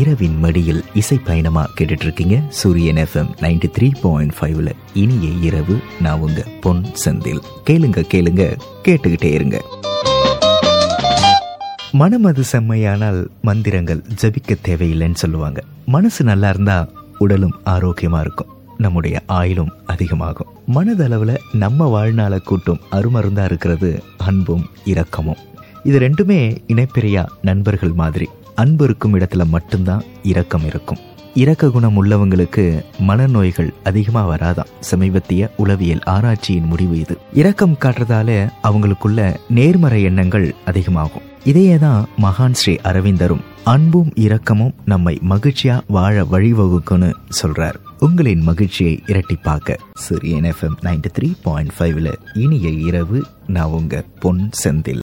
இரவின் மடியில் இசை பயணமா கேட்டுட்டு இருக்கீங்க சூரியன் எஃப்எம் நைன்டி த்ரீ பாயிண்ட் ஃபைவ்ல இனிய இரவு நான் உங்க பொன் செந்தில் கேளுங்க கேளுங்க கேட்டுக்கிட்டே இருங்க மனம் அது செம்மையானால் மந்திரங்கள் ஜபிக்க தேவையில்லைன்னு சொல்லுவாங்க மனசு நல்லா இருந்தா உடலும் ஆரோக்கியமா இருக்கும் நம்முடைய ஆயுளும் அதிகமாகும் மனதளவுல நம்ம வாழ்நாளை கூட்டும் அருமருந்தா இருக்கிறது அன்பும் இரக்கமும் இது ரெண்டுமே இணைப்பிரியா நண்பர்கள் மாதிரி அன்பு இருக்கும் இடத்துல மட்டும்தான் இரக்கம் இருக்கும் இரக்க குணம் உள்ளவங்களுக்கு மனநோய்கள் அதிகமா வராதாம் சமீபத்திய உளவியல் ஆராய்ச்சியின் முடிவு இது இரக்கம் காட்டுறதால அவங்களுக்குள்ள நேர்மறை எண்ணங்கள் அதிகமாகும் இதையே தான் மகான் ஸ்ரீ அரவிந்தரும் அன்பும் இரக்கமும் நம்மை மகிழ்ச்சியா வாழ வழிவகுக்கும்னு சொல்றார் உங்களின் மகிழ்ச்சியை இரட்டிப்பாக்க சூரியன் எஃப்எம் நைன்டி த்ரீ பாயிண்ட் ஃபைவ்ல இனிய இரவு நான் உங்க பொன் செந்தில்